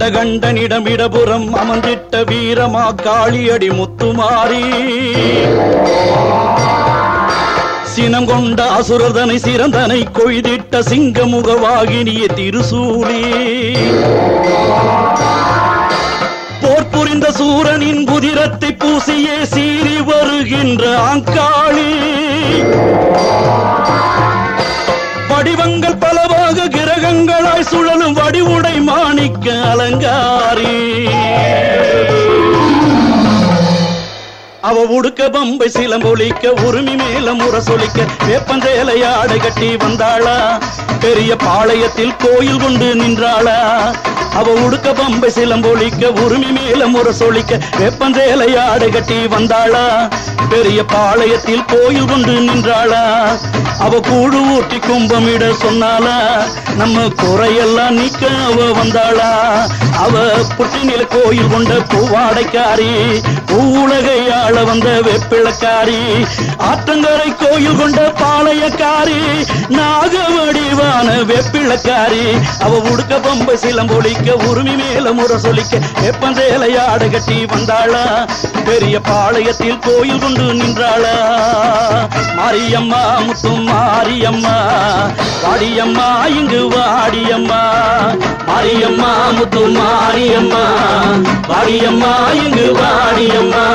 இடகண்டனிடம் இடபுறம் அமர்ந்திட்ட வீரமா காளியடி முத்துமாரி சினம் கொண்ட அசுரதனை சிறந்தனை கொய்திட்ட சிங்கமுகவாகினிய திருசூலி போர் புரிந்த சூரனின் குதிரத்தை பூசியே சீறி வருகின்ற ஆங்காளி வடிவங்கள் பலவாக கிரகங்களாய் சுழலும் வடிவுடை மாணிக்க அலங்காரி அவ உடுக்க பம்பை சிலம்பொலிக்க உரிமை மேல முரசொலிக்க வேப்பந்தேலை ஆடை கட்டி வந்தாளா பெரிய பாளையத்தில் கோயில் கொண்டு நின்றாளா அவ உடுக்க பம்பை சிலம்பொலிக்க உரிமை மேல முரசொலிக்க வேப்பந்தேலை ஆடை கட்டி வந்தாளா பெரிய பாளையத்தில் கோயில் கொண்டு நின்றாளா அவ கூடு ஊட்டி கும்பமிட சொன்னாளா நம்ம குறையெல்லாம் நீக்க அவ வந்தாளா அவ புட்டினில கோயில் கொண்ட பூவாடைக்காரி பூவுலகை ஆள வந்த வெப்பிளக்காரி ஆற்றங்கரை கோயில் கொண்ட பாளையக்காரி நாக வடிவான வெப்பிளக்காரி அவ உடுக்க பம்பை சிலம்பொலிக்க உரிமை மேல முறை சொல்லிக்க வெப்பந்தேலை ஆடை கட்டி வந்தாளா பெரிய பாளையத்தில் கோயில் கொண்டு நின்றாளா மாரியம்மா முத்தும் மாரியம்மா வாடியம்மா இங்கு வாடியம்மா மாரியம்மா முத்து மாரியம்மா வாடியம்மா இங்கு வாடியம்மா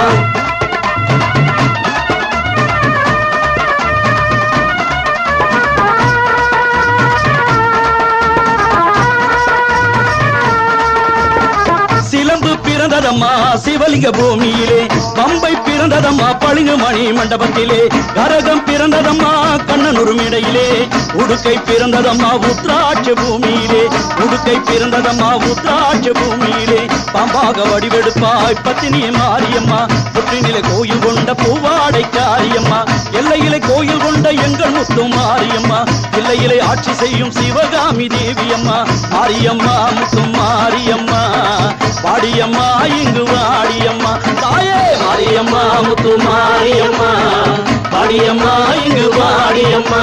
சிலம்பு பிறந்ததம்மா சிவலிங்க பூமியிலே பம்பை பிறந்ததம்மா பளிங்கு மணி மண்டபத்திலே கரகம் பிறந்ததம்மா கண்ணனுருமிடையிலே உடுக்கை பிறந்ததம்மா உத்ராட்ச பூமியிலே உடுக்கை பிறந்ததம்மா உத்ராட்ச பூமியிலே பாம்பாக வடிவெடுப்பாய் பத்தினி மாரியம்மா புற்றினிலே கோயில் கொண்ட பூவாடை காரியம்மா எல்லையிலே கோயில் கொண்ட எங்கள் முத்து மாரியம்மா எல்லையிலே ஆட்சி செய்யும் சிவகாமி தேவியம்மா மாரியம்மா முத்து மாரியம்மா வாடியம்மா இங்கு வாடியம்மா தாயே மாரியம்மா முத்து மாரியம்மா வாடியம்மா இங்கு வாடியம்மா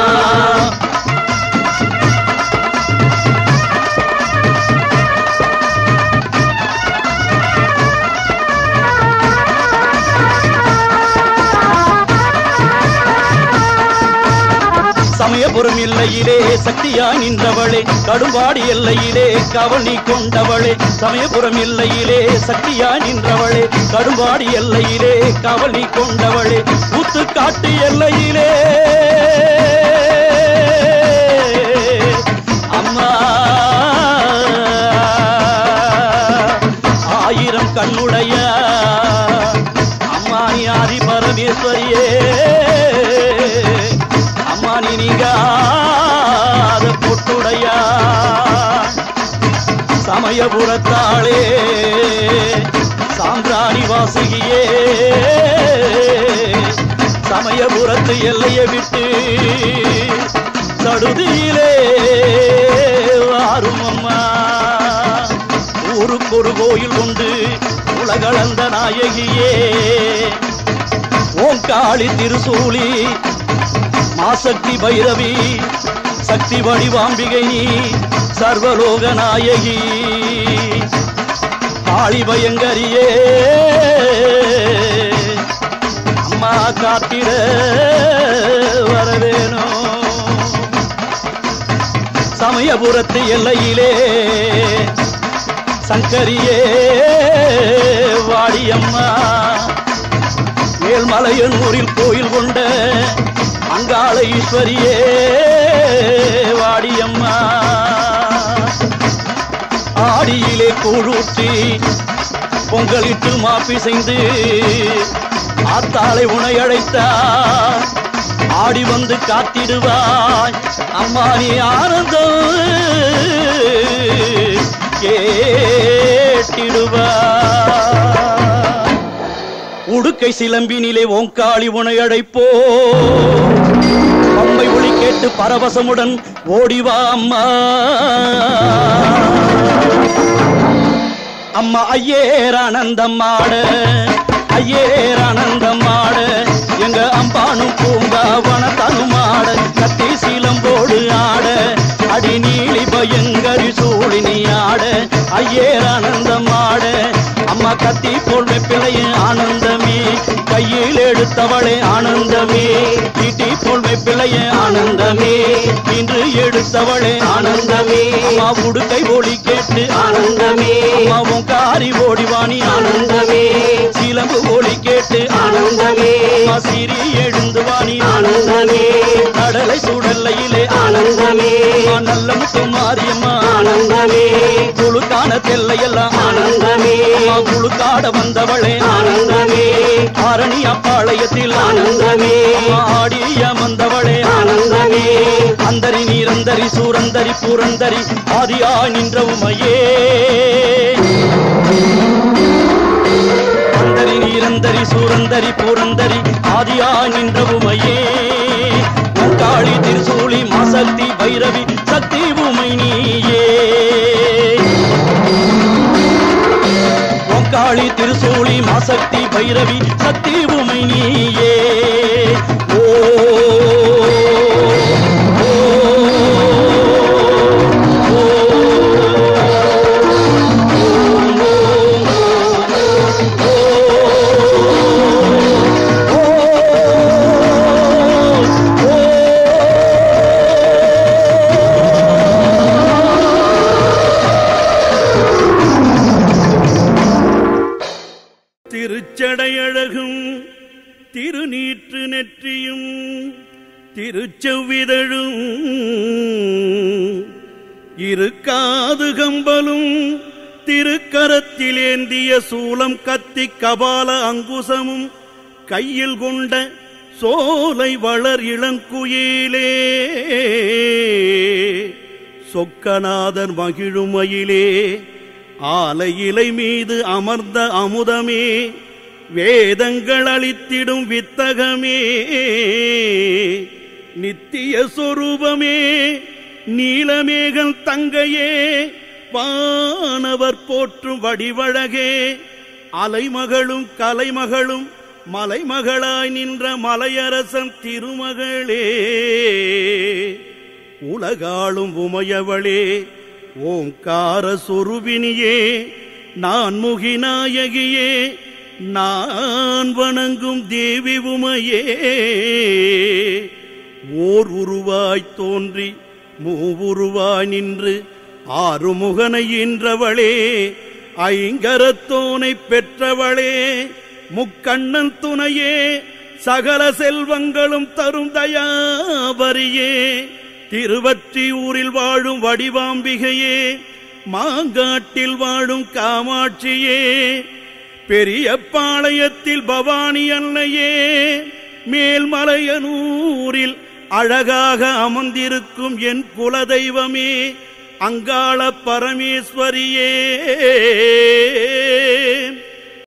சமயபுரம் எல்லையிலே சக்தியா நின்றவளே கடும்பாடி எல்லையிலே கவனி கொண்டவளே சமயபுரம் எல்லையிலே சக்தியா நின்றவளே கடும்பாடி எல்லையிலே கவனி கொண்டவளே ஊத்து காட்டு எல்லையிலே அம்மா ஆயிரம் கண்ணுடைய அம்மா நீ ஆதி பரமேஸ்வரியே அம்மா நீ நீங்காத பொட்டுடையா சமயபுரத்தாளே சாம்பிராணி வாசுகியே சமயபுரத்து எல்லையை விட்டு சடுதியிலே வாரும் அம்மா ஊருக்கு ஒரு கோயில் உண்டு உலகளந்த நாயகியே ஓங்காளி திருசூலி மாசக்தி பைரவி சக்தி வடிவாம்பிகை நீ சர்வலோக நாயகி காளி பயங்கரியே அம்மா காத்திட வரவேணும் சமயபுரத்து எல்லையிலே சங்கரியே வாடியம்மா மேல்மலையனூரில் கோயில் கொண்ட அங்காள ஈஸ்வரியே வாடியம்மா ஆடியிலே கூழூற்றி பொங்கலிட்டு மாப்பி செய்து ஆத்தாளை உனை அழைத்தார் ஆடி வந்து காத்திடுவாய் அம்மா நீ ஆனந்தம் கேட்டிடுவாய் உடுக்கை சிலம்பினிலே ஓங்காளி உனை அழைப்போ அம்மை ஒளி கேட்டு பரவசமுடன் ஓடிவா அம்மா அம்மா ஐயேர் ஆனந்தம் ஆட ஐயேர் ஆனந்தம் ஆட எங்க அம்பானும் பூங்கா வனத்தனும் ஆட கத்தி சீலம்போடு ஆட அடி நீலி பயங்கரி சூழினி ஆட ஐயேர் ஆனந்தம் ஆட அம்மா கத்தி போல் வெப்பிலைய ஆனந்தமே கையில் எடுத்தவளே ஆனந்தமே ஈட்டி போல் வெப்பிலைய ஆனந்தமே இன்று எடுத்தவளே ஆனந்தமே அம்மா உடுக்கை ஒளி கேட்டு ஆனந்தமே அம்மாவும் காரி ஓடிவாணி ஆனந்தமே சிலம்பு ஒளி கேட்டு ஆனந்தமே அம்மா சிறி எழுந்து வாணி ஆனந்தமே கடலை சுடல்லையிலே ஆனந்தமே அம்மா நல்ல முத்து மாரியம்மா ஆனந்தமே குழுக்கான தெல்லையெல்லாம் ஆனந்தமே அம்மா குழுக்காட வந்தவளே ஆனந்தமே ஆரணி அப்பாளையத்தில் ஆனந்தமே அம்மா ஆடிய வந்தவளே ஆனந்தமே அந்தரி நீரந்தரி சூரந்தரி பூரந்தரி ஆதியா நின்ற உமையே அந்தரி நீரந்தரி சூரந்தரி பூரந்தரி ஆதியா நின்ற உமையே காளி திருசூலி மாசக்தி பைரவி சக்தி உமை நீயே காளி திருசூலி மாசக்தி பைரவி சக்தி உமை நீயே ஓ திருச்சடையழகும் திருநீற்று நெற்றியும் திருச்செவ்விதழும் இருக்காது கம்பலும் திருக்கரத்திலேந்திய சூலம் கத்தி கபால அங்குசமும் கையில் கொண்ட சோலை வளர் இளங்குயிலே சொக்கநாதர் மகிழுமயிலே ஆலை இலை மீது அமர்ந்த அமுதமே வேதங்கள் அளித்திடும் வித்தகமே நித்திய சொரூபமே நீலமேகல் தங்கையே வானவர் போற்றும் வடிவழகே அலைமகளும் கலைமகளும் மலைமகளாய் நின்ற மலையரசன் திருமகளே உலகாளும் உமையவளே ஓங்கார சொருபினியே நான் முகிநாயகியே நான் வணங்கும் தேவி உமையே ஓர் உருவாய் தோன்றி மூவுருவாய் நின்று ஆறுமுகனை ஈன்றவளே ஐங்கரத்தோனை பெற்றவளே முக்கண்ணன் துணையே சகல செல்வங்களும் தரும் தயாபரியே திருவற்றியூரில் வாழும் வடிவாம்பிகையே மாங்காட்டில் வாழும் காமாட்சியே பெரிய பாளையத்தில் பவானி அன்னையே மேல்மலையனூரில் அழகாக அமர்ந்திருக்கும் என் குலதெய்வமே அங்காள பரமேஸ்வரியே